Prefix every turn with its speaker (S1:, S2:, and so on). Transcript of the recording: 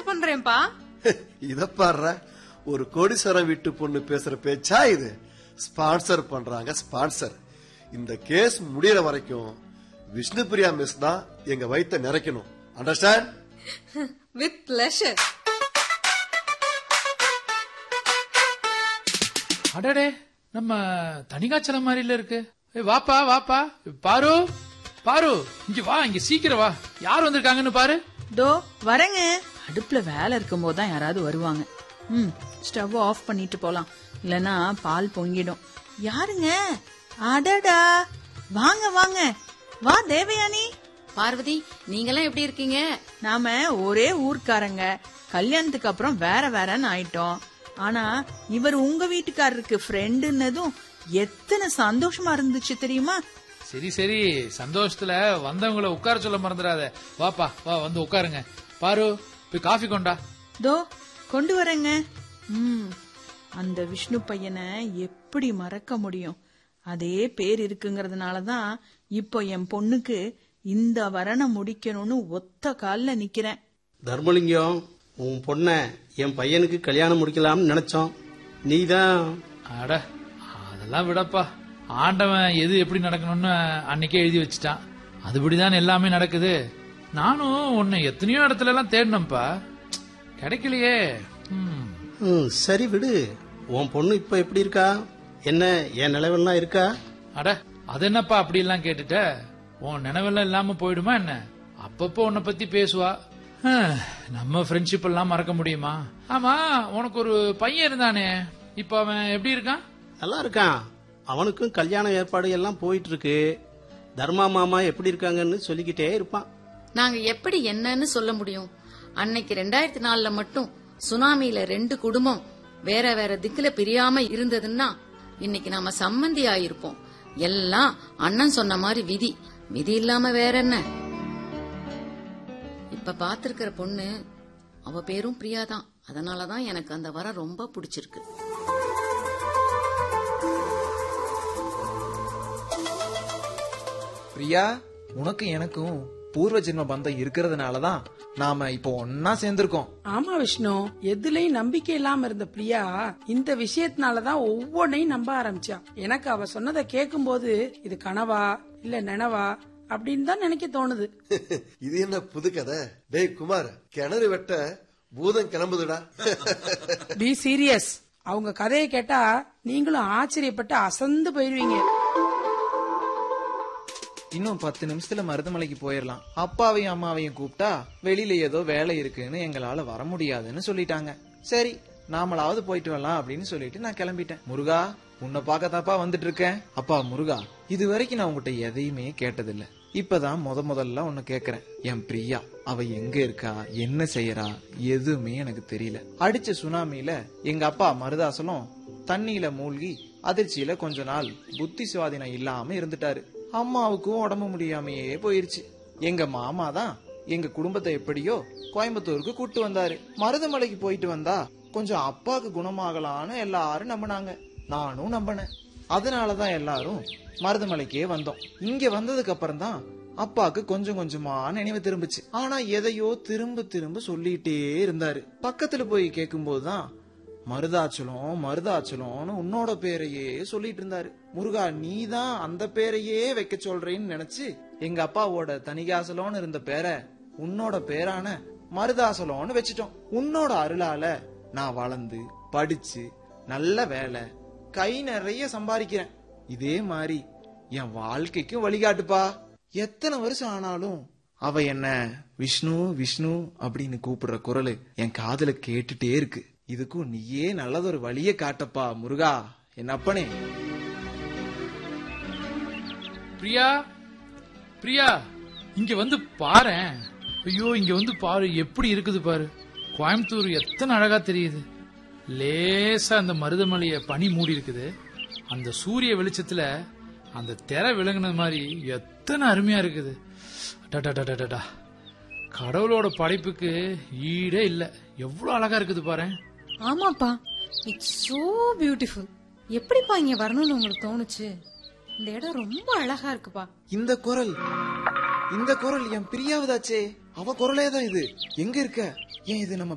S1: பண்றேன்ப்பா
S2: இத பாடுற ஒரு கோடீஸ்வரம் வீட்டு பொண்ணு பேசுற பேச்சா இது ஸ்பான்சர் பண்றாங்க ஸ்பான்சர் இந்த கேஸ் முடியற வரைக்கும் விஷ்ணுபிரியா மிஸ் தான் எங்க வயித்தை நிறைக்கணும் அண்டர்ஸ்டாண்ட்
S1: வித் பிளஷர்
S3: அடடே நம்ம தனிகாச்சலம் மாதிரில இருக்கு ஏய், வாப்பா வாப்பா பாரு பாரு இங்க வா இங்க சீக்கிரம் வா யார் வந்திருக்காங்கன்னு பாரு
S4: தோ வரேங்க அடுப்புல வேலை இருக்கும்போது தான் யாராவது வருவாங்க ம் ஸ்டவ் ஆஃப் பண்ணிட்டு போலாம் இல்லனா பால் பொங்கிடும் யாருங்க அடடா வாங்க வாங்க வா தேவயானி
S5: பார்வதி நீங்கெல்லாம் எப்படி இருக்கீங்க
S4: நாம ஒரே ஊர்க்காரங்க கல்யாணத்துக்கு அப்புறம் வேற வேறன்னு ஆயிட்டோம் ஆனா இவர் உங்க வீட்டுக்காரருக்கு ஃப்ரெண்டுன்னதும் எத்தனை சந்தோஷமா இருந்துச்சு தெரியுமா
S3: சரி சரி சந்தோஷத்துல வந்தவங்கள உட்கார சொல்ல மறந்துடாத வாப்பா வா வந்து உட்காருங்க பாரு போய் காஃபி கொண்டா
S4: தோ கொண்டு வரேங்க ம் அந்த விஷ்ணு பையனை எப்படி மறக்க முடியும் அதே பேர் இருக்குங்கறதுனால தான் இப்போ என் பொண்ணுக்கு இந்த வரனை முடிக்கணும்னு ஒத்த கால்ல நிக்கிறேன்
S6: தர்மலிங்கம் உன் பொண்ண என் பையனுக்கு கல்யாணம் முடிக்கலாம்னு நினைச்சோம் நீதான்
S3: அட அதெல்லாம் விடப்பா ஆண்டவன் எது எப்படி நடக்கணும்னு அன்னைக்கே எழுதி வச்சுட்டான் அதுபடிதான் எல்லாமே நடக்குது நானும் உன்னை எத்தனையோ இடத்துல எல்லாம் தேடினேன்ப்பா கிடைக்கலையே ம்.
S6: ம், சரி விடு உன் பொண்ணு இப்ப எப்படி இருக்கா என்ன என் நிலவெல்லாம் இருக்கா
S3: அட அது என்னப்பா அப்படி எல்லாம் கேட்டுட்ட உன் நினைவெல்லாம் இல்லாம போயிடுமா என்ன அப்பப்போ உன்னை பத்தி பேசுவா ஹம், நம்ம ஃப்ரெண்ட்ஷிப் எல்லாம் மறக்க முடியுமா ஆமா உனக்கு ஒரு பையன் இருந்தானே இப்ப அவன் எப்படி இருக்கான்
S6: நல்லா இருக்கான் அவனுக்கும் கல்யாண ஏற்பாடு எல்லாம் போயிட்டு இருக்கு தர்மா மாமா எப்படி இருக்காங்கன்னு சொல்லிக்கிட்டே இருப்பான்
S5: நாங்க எப்படி என்னன்னு சொல்ல முடியும் அன்னைக்கு ரெண்டாயிரத்தி நாலுல மட்டும் சுனாமியில ரெண்டு குடும்பம் வேற வேற திக்குல பிரியாம இருந்ததுன்னா இன்னைக்கு நாம சம்மந்தி ஆயிருப்போம் எல்லாம் அண்ணன் சொன்ன மாதிரி விதி விதி இல்லாம வேற என்ன இப்ப பாத்திருக்கிற பொண்ணு அவ பேரும் பிரியா தான் அதனாலதான் எனக்கு அந்த வர ரொம்ப பிடிச்சிருக்கு
S7: பிரியா உனக்கு எனக்கும் பூர்வ ஜென்ம பந்தம் இருக்கிறதுனாலதான் நாம இப்போ ஒன்னா சேர்ந்திருக்கோம்
S8: ஆமா விஷ்ணு எதுலயும் நம்பிக்கை இல்லாம இருந்த பிரியா இந்த விஷயத்தினாலதான் ஒவ்வொன்னையும் நம்ப ஆரம்பிச்சா எனக்கு அவ சொன்னதை கேட்கும்போது இது கனவா இல்ல நினவா அப்படின்னு தான் நினைக்க தோணுது
S2: இது என்ன புது கதை டேய் குமார் கிணறு வெட்ட பூதம் கிளம்புதுடா
S8: பி சீரியஸ் அவங்க கதையை கேட்டா நீங்களும் ஆச்சரியப்பட்டு அசந்து போயிருவீங்க
S7: இன்னும் பத்து நிமிஷத்துல மருதமலைக்கு போயிடலாம் அப்பாவையும் அம்மாவையும் கூப்பிட்டா வெளியில ஏதோ வேலை இருக்குன்னு எங்களால வர முடியாதுன்னு சொல்லிட்டாங்க சரி நாமளாவது போயிட்டு வரலாம் அப்படின்னு சொல்லிட்டு நான் கிளம்பிட்டேன் முருகா உன்னை பார்க்கத்தாப்பா வந்துட்டு இருக்கேன் அப்பா முருகா இது வரைக்கும் நான் உங்ககிட்ட எதையுமே கேட்டதில்ல இப்பதான் முத முதல்ல உன்னை கேக்குறேன் என் பிரியா அவ எங்க இருக்கா என்ன செய்யறா எதுவுமே எனக்கு தெரியல அடிச்ச சுனாமில எங்க அப்பா மருதாசலம் தண்ணியில மூழ்கி அதிர்ச்சியில கொஞ்ச நாள் புத்தி சுவாதீனம் இல்லாம இருந்துட்டாரு அம்மாவுக்கும் உடம்பு முடியாமையே போயிருச்சு எங்க மாமா தான் எங்க குடும்பத்தை எப்படியோ கோயம்புத்தூருக்கு கூட்டு வந்தாரு மருதமலைக்கு போயிட்டு வந்தா கொஞ்சம் அப்பாக்கு குணமாகலான்னு எல்லாரும் நம்பினாங்க நானும் நம்பினேன் அதனாலதான் எல்லாரும் மருதமலைக்கே வந்தோம் இங்க வந்ததுக்கு அப்புறம் தான் அப்பாக்கு கொஞ்சம் கொஞ்சமா நினைவு திரும்புச்சு ஆனா எதையோ திரும்ப திரும்ப சொல்லிட்டே இருந்தாரு பக்கத்துல போய் கேட்கும்போதுதான் மருதாச்சலம் மருதாச்சலம்னு உன்னோட பேரையே சொல்லிட்டு இருந்தாரு முருகா நீ தான் அந்த பேரையே வைக்க சொல்றேன்னு நினைச்சு எங்க அப்பாவோட தனிகாசலம்னு இருந்த பேரை உன்னோட பேரான மருதாசலம்னு வச்சிட்டோம் உன்னோட அருளால நான் வளர்ந்து படிச்சு நல்ல வேலை கை நிறைய சம்பாதிக்கிறேன் இதே மாதிரி என் வாழ்க்கைக்கும் வழிகாட்டுப்பா எத்தனை வருஷம் ஆனாலும் அவ என்ன விஷ்ணு விஷ்ணு அப்படின்னு கூப்பிடுற குரலு என் காதுல கேட்டுட்டே இருக்கு இதுக்கும் நீயே நல்லதொரு வழிய காட்டப்பா முருகா என் அப்பனே
S3: பிரியா பிரியா இங்க வந்து பாரேன் ஐயோ இங்க வந்து பாரு எப்படி இருக்குது பாரு கோயம்புத்தூர் எத்தனை அழகா தெரியுது லேசா அந்த மருதமலைய பனி மூடி இருக்குது அந்த சூரிய வெளிச்சத்துல அந்த திரை விளங்குனது மாதிரி எத்தனை அருமையா இருக்குது அடடடடடடா. கடவுளோட படைப்புக்கு ஈடே இல்ல எவ்வளவு அழகா இருக்குது பாரு
S1: ஆமாப்பா இட்ஸ் சோ பியூட்டிஃபுல் எப்படிப்பா இங்க வரணும்னு உங்களுக்கு தோணுச்சு இந்த இடம் ரொம்ப அழகா இருக்குப்பா
S7: இந்த குரல் இந்த குரல் என் பிரியாவதாச்சே அவ குரலே தான் இது எங்க இருக்க ஏன் இது நம்ம